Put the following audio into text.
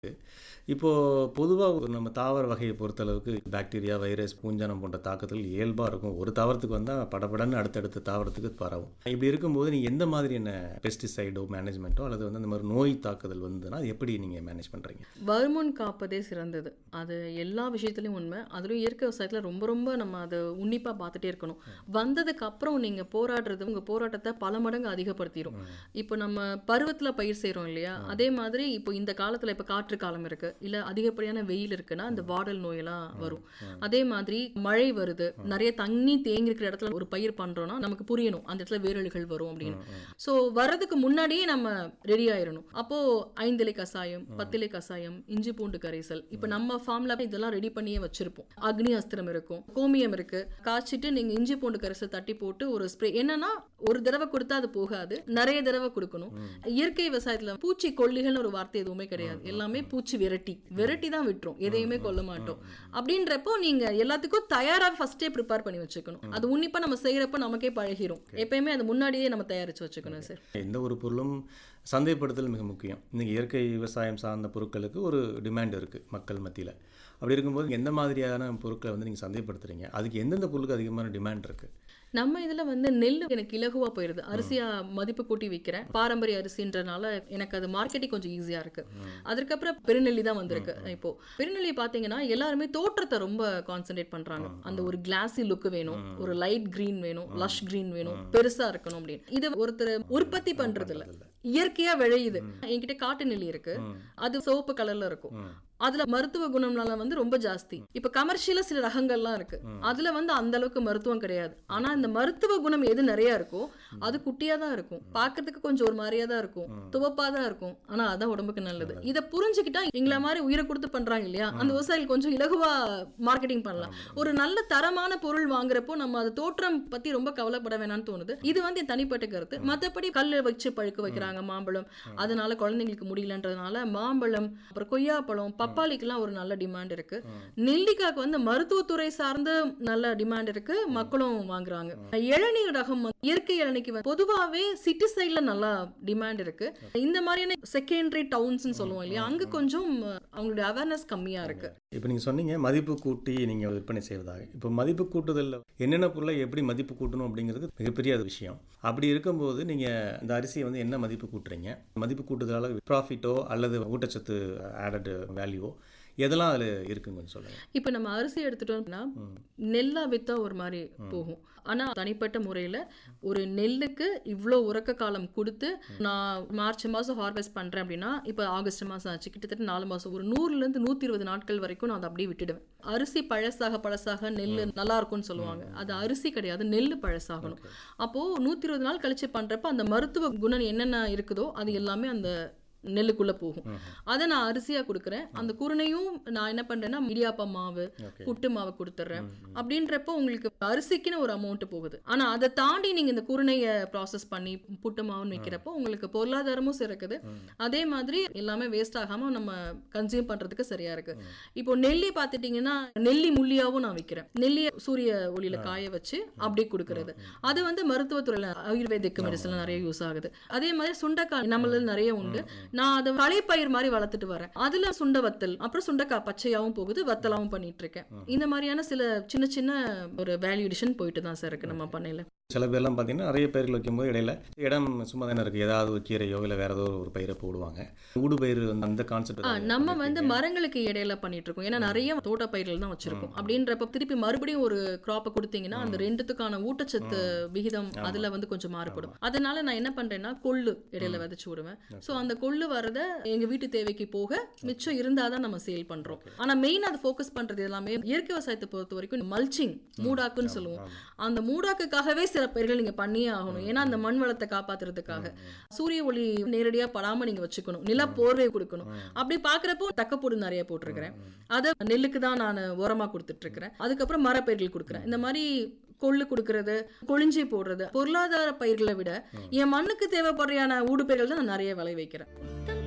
இப்போது பொதுவாக நம்ம தாவர வகையை பொறுத்தளவுக்கு பாக்டீரியா வைரஸ் பூஞ்சானம் போன்ற தாக்குதல் இயல்பாக இருக்கும் ஒரு தாவரத்துக்கு வந்தால் படபடன்னு அடுத்தடுத்த தாவரத்துக்கு பரவும் இப்படி இருக்கும்போது நீங்கள் எந்த மாதிரியான பெஸ்டிசைடோ மேனேஜ்மெண்ட்டோ அல்லது வந்து இந்த மாதிரி நோய் தாக்குதல் வந்ததுன்னா அது எப்படி நீங்கள் மேனேஜ் பண்ணுறீங்க வருமுன் காப்பதே சிறந்தது அது எல்லா விஷயத்துலையும் உண்மை அதுலயும் இயற்கை விவசாயத்தில் ரொம்ப ரொம்ப நம்ம அதை உன்னிப்பாக பார்த்துட்டே இருக்கணும் வந்ததுக்கு அப்புறம் நீங்கள் போராடுறது உங்கள் போராட்டத்தை பல மடங்கு அதிகப்படுத்திடும் இப்போ நம்ம பருவத்தில் பயிர் செய்கிறோம் இல்லையா அதே மாதிரி இப்போ இந்த காலத்தில் இப்போ காற்று காலம் இருக்கு இல்லை அதிகப்படியான வெயில் இருக்குன்னா இந்த வாடல் நோயெல்லாம் வரும் அதே மாதிரி மழை வருது நிறைய தண்ணி தேங்கி இருக்கிற இடத்துல ஒரு பயிர் பண்றோம்னா நமக்கு புரியணும் அந்த இடத்துல வேரல்கள் வரும் அப்படின்னு ஸோ வர்றதுக்கு முன்னாடியே நம்ம ரெடி ஆயிரணும் அப்போ ஐந்திலை கசாயம் பத்திலை கசாயம் இஞ்சி பூண்டு கரைசல் இப்போ நம்ம ஃபார்ம்ல இதெல்லாம் ரெடி பண்ணியே வச்சிருப்போம் அக்னி அஸ்திரம் இருக்கும் கோமியம் இருக்கு காய்ச்சிட்டு நீங்க இஞ்சி பூண்டு கரைசல் தட்டி போட்டு ஒரு ஸ்ப்ரே என்னன்னா ஒரு தடவை கொடுத்தா அது போகாது நிறைய தடவை கொடுக்கணும் இயற்கை விவசாயத்துல பூச்சி கொல்லிகள்னு ஒரு வார்த்தை எதுவுமே கிடையாது எல்லாமே பூச்சி விரட்டி விரட்டி தான் விட்டுரும் எதையுமே கொல்ல மாட்டோம் அப்படின்றப்போ நீங்க எல்லாத்துக்கும் தயாரா ஃபர்ஸ்டே ப்ரிப்பேர் பண்ணி வச்சுக்கணும் அது உன்னிப்பா நம்ம செய்யறப்ப நமக்கே பழகிரும் எப்பயுமே அது முன்னாடியே நம்ம தயாரிச்சு வச்சுக்கணும் சார் எந்த ஒரு பொருளும் சந்தைப்படுத்தல் மிக முக்கியம் இன்றைக்கி இயற்கை விவசாயம் சார்ந்த பொருட்களுக்கு ஒரு டிமாண்ட் இருக்குது மக்கள் மத்தியில் அப்படி இருக்கும்போது எந்த மாதிரியான பொருட்களை வந்து நீங்கள் சந்தைப்படுத்துறீங்க அதுக்கு எந்தெந்த பொருளுக்கு அதிகமான டிமாண்ட் இருக்குது நம்ம இதுல வந்து நெல் எனக்கு இலகுவா போயிருது அரிசியா மதிப்பு கூட்டி விற்கிறேன் பாரம்பரிய அரிசின்றனால எனக்கு அது மார்க்கெட்டிங் கொஞ்சம் ஈஸியா இருக்கு அதுக்கப்புறம் பெருநெல்லி தான் வந்திருக்கு இப்போ பெருநெல்லி பாத்தீங்கன்னா எல்லாருமே தோற்றத்தை ரொம்ப கான்சென்ட்ரேட் பண்றாங்க அந்த ஒரு கிளாஸி லுக் வேணும் ஒரு லைட் கிரீன் வேணும் லஷ் கிரீன் வேணும் பெருசா இருக்கணும் அப்படின்னு இது ஒருத்தர் உற்பத்தி பண்றது இல்ல இயற்கையா விளையுது என்கிட்ட காட்டு நெல்லி இருக்கு அது சிவப்பு கலர்ல இருக்கும் அதுல மருத்துவ குணம்னால வந்து ரொம்ப ஜாஸ்தி இப்ப கமர்ஷியலா சில ரகங்கள்லாம் இருக்கு அதுல வந்து அந்த அளவுக்கு மருத்துவம் கிடையாது ஆனா இந்த மருத்துவ குணம் எது நிறைய இருக்கோ அது குட்டியா தான் இருக்கும் பார்க்கிறதுக்கு கொஞ்சம் ஒரு மாதிரியா தான் இருக்கும் துவப்பா தான் இருக்கும் ஆனா அதான் உடம்புக்கு நல்லது இதை புரிஞ்சுக்கிட்டா எங்களை மாதிரி உயிரை கொடுத்து பண்றாங்க இல்லையா அந்த விவசாயிகள் கொஞ்சம் இலகுவா மார்க்கெட்டிங் பண்ணலாம் ஒரு நல்ல தரமான பொருள் வாங்குறப்போ நம்ம அது தோற்றம் பத்தி ரொம்ப கவலைப்பட வேணாம்னு தோணுது இது வந்து என் தனிப்பட்ட கருத்து மத்தபடி கல்லு வச்சு பழுக்க வைக்கிறாங்க மாம்பழம் அதனால குழந்தைங்களுக்கு முடியலன்றதுனால மாம்பழம் அப்புறம் கொய்யாப்பழம் பப்பாளிக்கெல்லாம் ஒரு நல்ல டிமாண்ட் இருக்கு நெல்லிக்காய்க்கு வந்து மருத்துவத்துறை சார்ந்த நல்ல டிமாண்ட் இருக்கு மக்களும் வாங்குறாங்க இளநீர் ரகம் வந்து இயற்கை இளநிக்கு வந்து பொதுவாவே சிட்டி சைட்ல நல்லா டிமாண்ட் இருக்கு இந்த மாதிரியான செகண்டரி டவுன்ஸ்னு சொல்லுவோம் இல்லையா அங்க கொஞ்சம் அவங்களுடைய அவேர்னஸ் கம்மியா இருக்கு இப்போ நீங்கள் சொன்னீங்க மதிப்பு கூட்டி நீங்கள் விற்பனை செய்வதாக இப்போ மதிப்பு கூட்டுதலில் என்னென்ன பொருளை எப்படி மதிப்பு கூட்டணும் அப்படிங்கிறது மிகப்பெரிய அது விஷயம் அப்படி இருக்கும்போது நீங்கள் இந்த அரிசியை வந்து என்ன மதிப்பு கூட்டுறீங்க மதிப்பு கூட்டுதலால் ப்ராஃபிட்டோ அல்லது ஊட்டச்சத்து ஆடட் வேல்யூவோ எதெல்லாம் அதில் இருக்குங்க கொஞ்சம் சொல்லுங்கள் இப்போ நம்ம அரிசி எடுத்துட்டோம்னா நெல்லா வித்தா ஒரு மாதிரி போகும் ஆனா தனிப்பட்ட முறையில ஒரு நெல்லுக்கு இவ்வளோ உறக்க காலம் கொடுத்து நான் மார்ச் மாசம் ஹார்வெஸ்ட் பண்றேன் அப்படின்னா இப்போ ஆகஸ்ட் மாசம் ஆச்சு கிட்டத்தட்ட நாலு மாசம் ஒரு நூறுல இருந்து நூத்தி இருபது நாட்கள் வரைக்கும் நான் அதை அப்படியே விட்டுடுவேன் அரிசி பழசாக பழசாக நெல் நல்லா இருக்கும்னு சொல்லுவாங்க அது அரிசி கிடையாது நெல் பழசாகணும் அப்போ நூத்தி இருபது நாள் கழிச்சு பண்றப்ப அந்த மருத்துவ குணம் என்னென்ன இருக்குதோ அது எல்லாமே அந்த நெல்லுக்குள்ள போகும் அதை நான் அரிசியா கொடுக்குறேன் அந்த குருணையும் நான் என்ன பண்றேன்னா இடியாப்பா மாவு புட்டு மாவு கொடுத்துட்றேன் அப்படின்றப்போ உங்களுக்கு அரிசிக்குன்னு ஒரு அமௌண்ட் போகுது ஆனா அதை தாண்டி நீங்க இந்த குருணையை ப்ராசஸ் பண்ணி புட்டு மாவுன்னு வைக்கிறப்போ உங்களுக்கு பொருளாதாரமும் சிறக்குது அதே மாதிரி எல்லாமே வேஸ்ட் ஆகாம நம்ம கன்சியூம் பண்றதுக்கு சரியா இருக்கு இப்போ நெல்லி பார்த்துட்டீங்கன்னா நெல்லி முள்ளியாவும் நான் விற்கிறேன் நெல்லியை சூரிய ஒளியில காய வச்சு அப்படியே கொடுக்கறது அது வந்து மருத்துவத்துறையில ஆயுர்வேதிக் மெடிசன் நிறைய யூஸ் ஆகுது அதே மாதிரி சுண்டைக்காய் நம்மள நிறைய உண்டு நான் அதை களைப்பயிர் மாதிரி வளர்த்துட்டு வரேன் அதுல சுண்ட வத்தல் அப்புறம் சுண்டைக்காய் பச்சையாவும் போகுது வத்தலாவும் பண்ணிட்டு இருக்கேன் இந்த மாதிரியான சில சின்ன சின்ன ஒரு வேல்யூ டிஷன் போயிட்டு தான் சார் இருக்கு நம்ம பண்ணையில சில பேர்லாம் பார்த்தீங்கன்னா நிறைய பயிர்கள் வைக்கும்போது இடையில இடம் சும்மா தானே இருக்குது ஏதாவது ஒரு கீரையோ இல்லை வேறு ஏதோ ஒரு பயிரை போடுவாங்க ஊடு பயிர் வந்து அந்த கான்செப்ட் ஆ, நம்ம வந்து மரங்களுக்கு இடையில பண்ணிட்டு இருக்கோம் ஏன்னா நிறைய தோட்ட பயிர்கள் தான் வச்சிருக்கோம் அப்படின்றப்ப திருப்பி மறுபடியும் ஒரு கிராப்பை கொடுத்தீங்கன்னா அந்த ரெண்டுத்துக்கான ஊட்டச்சத்து விகிதம் அதுல வந்து கொஞ்சம் மாறுபடும் அதனால நான் என்ன பண்றேன்னா கொள்ளு இடையில விதைச்சு விடுவேன் சோ அந்த கொள்ளு வரத எங்க வீட்டு தேவைக்கு போக மிச்சம் இருந்தாதான் நம்ம சேல் பண்றோம் ஆனா மெயின் அது ஃபோக்கஸ் பண்றது எல்லாமே இயற்கை விவசாயத்தை பொறுத்த வரைக்கும் மல்ச்சிங் மூடாக்குன்னு சொல்லுவோம் அந்த மூடாக்குக்காகவே சில பயிர்கள் நீங்க பண்ணியே ஆகணும் ஏன்னா அந்த மண் வளத்தை காப்பாத்துறதுக்காக சூரிய ஒளி நேரடியா படாம நீங்க வச்சுக்கணும் நில போர்வை கொடுக்கணும் அப்படி பாக்குறப்போ தக்கப்போடு நிறைய போட்டிருக்கிறேன் அதை நெல்லுக்கு தான் நான் உரமா கொடுத்துட்டு இருக்கிறேன் அதுக்கப்புறம் மரப்பயிர்கள் கொடுக்குறேன் இந்த மாதிரி கொள்ளு கொடுக்கறது கொழிஞ்சி போடுறது பொருளாதார பயிர்களை விட என் மண்ணுக்கு தேவைப்படுறையான ஊடுபயிர்கள் தான் நான் நிறைய விளை வைக்கிறேன்